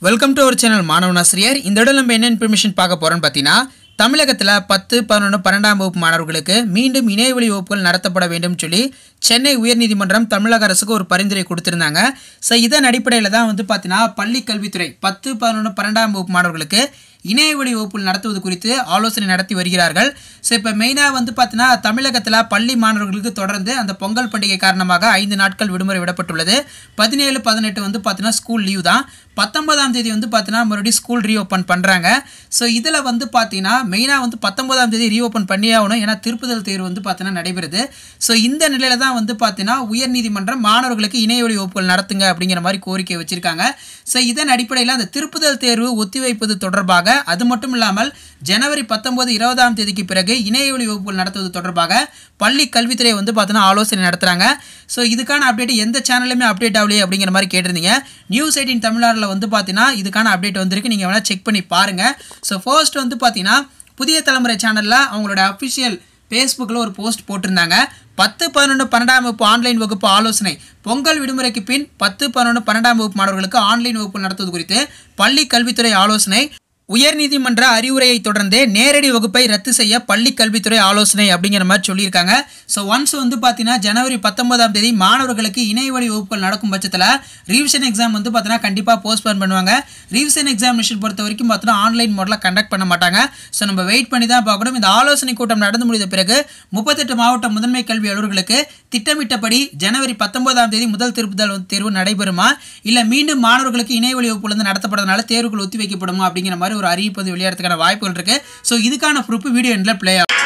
welcome to அவர் channel மாணவனாசிரியர் இந்த இடம் நம்ம என்ன இன்ஃபர்மேஷன் பார்க்க போகிறோம்னு பார்த்தீங்கன்னா தமிழகத்தில் பத்து பதினொன்று பன்னெண்டாம் வகுப்பு மாணவர்களுக்கு மீண்டும் இணையவழி வகுப்புகள் நடத்தப்பட வேண்டும் சொல்லி சென்னை உயர்நீதிமன்றம் தமிழக அரசுக்கு ஒரு பரிந்துரை கொடுத்துருந்தாங்க ஸோ இதன் அடிப்படையில் தான் வந்து பார்த்தீங்கன்னா பள்ளி கல்வித்துறை பத்து பதினொன்று பன்னெண்டாம் வகுப்பு மாணவர்களுக்கு இணையவழி வகுப்புகள் நடத்துவது குறித்து ஆலோசனை நடத்தி வருகிறார்கள் ஸோ இப்போ மெயினாக வந்து பார்த்தீங்கன்னா தமிழகத்தில் பள்ளி மாணவர்களுக்கு தொடர்ந்து அந்த பொங்கல் பண்டிகை காரணமாக ஐந்து நாட்கள் விடுமுறை விடப்பட்டுள்ளது பதினேழு பதினெட்டு வந்து பார்த்தீங்கன்னா ஸ்கூல் லீவ் தான் பத்தொன்பதாம் தேதி வந்து பார்த்தீங்கன்னா மறுபடியும் ஸ்கூல் ரீஓப்பன் பண்ணுறாங்க ஸோ இதில் வந்து பார்த்தீங்கன்னா மெயினாக வந்து பத்தொன்பதாம் தேதி ரீஓப்பன் பண்ணியே ஆகணும் ஏன்னா திருப்புதல் தேர்வு வந்து பார்த்தீங்கன்னா நடைபெறுது ஸோ இந்த நிலையில தான் வந்து பார்த்தீங்கன்னா உயர்நீதிமன்றம் மாணவர்களுக்கு இணையவழி வகுப்புகள் நடத்துங்க அப்படிங்கிற மாதிரி கோரிக்கை வச்சிருக்காங்க ஸோ இதன் அடிப்படையில் அந்த திருப்புதல் தேர்வு ஒத்திவைப்பது தொடர்பாக அது மட்டும் இல்லாமல் ஜனவரி பத்தொன்பது இருபதாம் தேதிக்கு பிறகு இணையவழி வகுப்புகள் நடத்துவது தொடர்பாக பள்ளி கல்வித்துறை வந்து பார்த்தீங்கன்னா ஆலோசனை நடத்துகிறாங்க ஸோ இதுக்கான அப்டேட் எந்த சேனலுமே அப்டேட் ஆகலையே அப்படிங்கிற மாதிரி கேட்டிருந்தீங்க நியூஸ் எயிட்டின் தமிழ்நாட்டில் வந்து பார்த்தீங்கன்னா இதுக்கான அப்டேட் வந்திருக்கு நீங்கள் வேணால் செக் பண்ணி பாருங்கள் ஸோ ஃபர்ஸ்ட் வந்து பார்த்தீங்கன்னா புதிய தலைமுறை சேனலில் அவங்களோட அஃபிஷியல் ஃபேஸ்புக்கில் ஒரு போஸ்ட் போட்டிருந்தாங்க பத்து பதினொன்று பன்னெண்டாம் வகுப்பு ஆன்லைன் வகுப்பு ஆலோசனை பொங்கல் விடுமுறைக்கு பின் பத்து பதினொன்று பன்னெண்டாம் வகுப்பு மாணவர்களுக்கு ஆன்லைன் வகுப்பு நடத்துவது குறித்து பள்ளி கல்வித்துறை ஆலோசனை உயர்நீதிமன்ற அறிவுரையை தொடர்ந்து நேரடி வகுப்பை ரத்து செய்ய பள்ளி கல்வித்துறை ஆலோசனை அப்படிங்கிற மாதிரி சொல்லியிருக்காங்க ஸோ ஒன்ஸ் வந்து பார்த்தீங்கன்னா ஜனவரி பத்தொன்பதாம் தேதி மாணவர்களுக்கு இணையவழி வகுப்புகள் நடக்கும் பட்சத்தில் ரிவிஷன் எக்ஸாம் வந்து பார்த்தீங்கன்னா கண்டிப்பாக போஸ்ட்போன் பண்ணுவாங்க ரிவிஷன் எக்ஸாமினேஷன் பொறுத்த வரைக்கும் பார்த்தீங்கன்னா ஆன்லைன் மோடில் கண்டக்ட் பண்ண மாட்டாங்க ஸோ நம்ம வெயிட் பண்ணி தான் பார்க்கணும் இந்த ஆலோசனை கூட்டம் நடந்து முடிந்த பிறகு முப்பத்தெட்டு மாவட்ட முதன்மை கல்வி அலுவலர்களுக்கு திட்டமிட்டபடி ஜனவரி பத்தொன்பதாம் தேதி முதல் திருப்புதல் தேர்வு நடைபெறுமா இல்லை மீண்டும் மாணவர்களுக்கு இணையவழி வகுப்புல இருந்து நடத்தப்படுறதுனால தேர்வுகள் ஒத்தி வைக்கப்படுமா அப்படிங்கிற மாதிரி ஒரு அறிவிப்பது வெளியாகிறதுக்கான வாய்ப்புகள் இருக்கு ஸோ இதுக்கான ப்ரூஃப் வீடியோ எண்டில் ப்ளே ஆகும்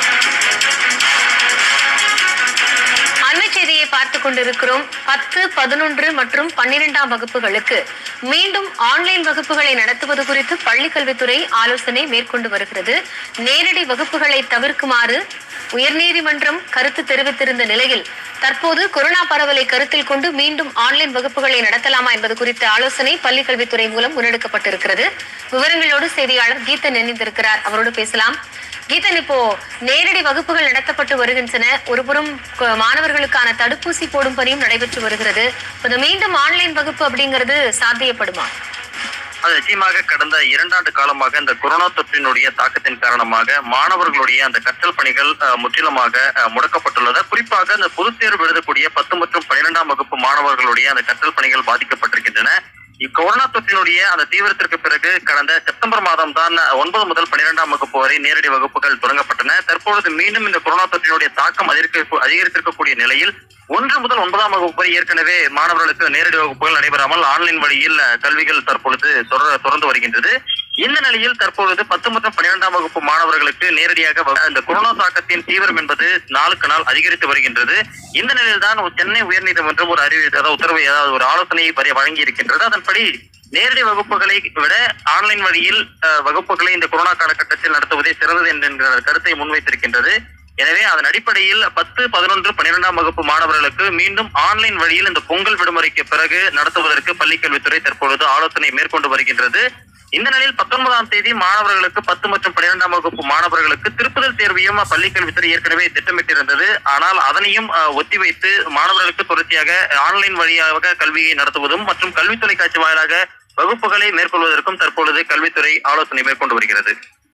அண்மை செய்தியை பார்த்துக் கொண்டிருக்கிறோம் பத்து பதினொன்று மற்றும் பன்னிரெண்டாம் வகுப்புகளுக்கு மீண்டும் ஆன்லைன் வகுப்புகளை நடத்துவது குறித்து பள்ளிக் கல்வித்துறை ஆலோசனை மேற்கொண்டு வருகிறது நேரடி வகுப்புகளை தவிர்க்குமாறு உயர்நீதிமன்றம் கருத்து தெரிவித்திருந்த நிலையில் தற்போது கொரோனா பரவலை கருத்தில் கொண்டு மீண்டும் ஆன்லைன் வகுப்புகளை நடத்தலாமா என்பது குறித்த ஆலோசனை பள்ளிக் கல்வித்துறை மூலம் முன்னெடுக்கப்பட்டிருக்கிறது விவரங்களோடு செய்தியாளர் கீதன் இணைந்திருக்கிறார் அவரோடு பேசலாம் கீதன் இப்போ நேரடி வகுப்புகள் நடத்தப்பட்டு வருகின்றன ஒருபுறம் க- மாணவர்களுக்கான தடுப்பூசி போடும் பணியும் நடைபெற்று வருகிறது இப்ப இந்த மீண்டும் ஆன்லைன் வகுப்பு அப்படிங்கிறது சாத்தியப்படுமா அது நிச்சயமாக கடந்த இரண்டாண்டு காலமாக இந்த கொரோனா தொற்றினுடைய தாக்கத்தின் காரணமாக மாணவர்களுடைய அந்த கற்றல் பணிகள் அஹ், முற்றிலுமாக அஹ், முடக்கப்பட்டுள்ளது குறிப்பாக இந்த பொதுத் தேர்வு எழுதக்கூடிய பத்து மற்றும் பன்னிரெண்டாம் வகுப்பு மாணவர்களுடைய அந்த கற்றல் பணிகள் பாதிக்கப்பட்டிருக்கின்றன இக்கொரோனா தொற்றினுடைய அந்த தீவிரத்திற்கு பிறகு கடந்த செப்டம்பர் மாதம் தான் ஒன்பது முதல் பன்னிரெண்டாம் வகுப்பு வரை நேரடி வகுப்புகள் தொடங்கப்பட்டன தற்பொழுது மீண்டும் இந்த கொரோனா தொற்றினுடைய தாக்கம் அதிகரிக்க அதிகரித்திருக்கக்கூடிய நிலையில் ஒன்று முதல் ஒன்பதாம் வகுப்பு வரை ஏற்கனவே மாணவர்களுக்கு நேரடி வகுப்புகள் நடைபெறாமல் ஆன்லைன் வழியில் அஹ், கல்விகள் தற்பொழுது தொடர- தொடர்ந்து வருகின்றது இந்த நிலையில் தற்பொழுது பத்து மற்றும் பன்னிரெண்டாம் வகுப்பு மாணவர்களுக்கு நேரடியாக வ- இந்த கொரோனா தாக்கத்தின் தீவிரம் என்பது நாளுக்கு நாள் அதிகரித்து வருகின்றது இந்த நிலையில் தான் சென்னை உயர்நீதிமன்றம் ஒரு அறிவு அதாவது உத்தரவு ஏதாவது ஒரு ஆலோசனையை வரை வழங்கி இருக்கின்றது அதன்படி நேரடி வகுப்புகளை விட ஆன்லைன் வழியில் அஹ், வகுப்புகளை இந்த கொரோனா காலகட்டத்தில் நடத்துவதே சிறந்தது என்கின்ற கருத்தை முன்வைத்திருக்கின்றது எனவே அதன் அடிப்படையில் பத்து பதினொன்று பன்னிரெண்டாம் வகுப்பு மாணவர்களுக்கு மீண்டும் ஆன்லைன் வழியில் இந்த பொங்கல் விடுமுறைக்கு பிறகு நடத்துவதற்கு பள்ளிக்கல்வித்துறை தற்பொழுது ஆலோசனை மேற்கொண்டு வருகின்றது இந்த நிலையில் பத்தொன்பதாம் தேதி மாணவர்களுக்கு பத்து மற்றும் பன்னிரெண்டாம் வகுப்பு மாணவர்களுக்கு திருப்புதல் தேர்வையும் பள்ளிக்கல்வித்துறை ஏற்கனவே திட்டமிட்டிருந்தது ஆனால் அதனையும் அஹ், ஒத்திவைத்து மாணவர்களுக்கு தொடர்ச்சியாக ஆன்லைன் வழியாக கல்வியை நடத்துவதும் மற்றும் கல்வி தொலைக்காட்சி வாயிலாக வகுப்புகளை மேற்கொள்வதற்கும் தற்பொழுது கல்வித்துறை ஆலோசனை மேற்கொண்டு வருகிறது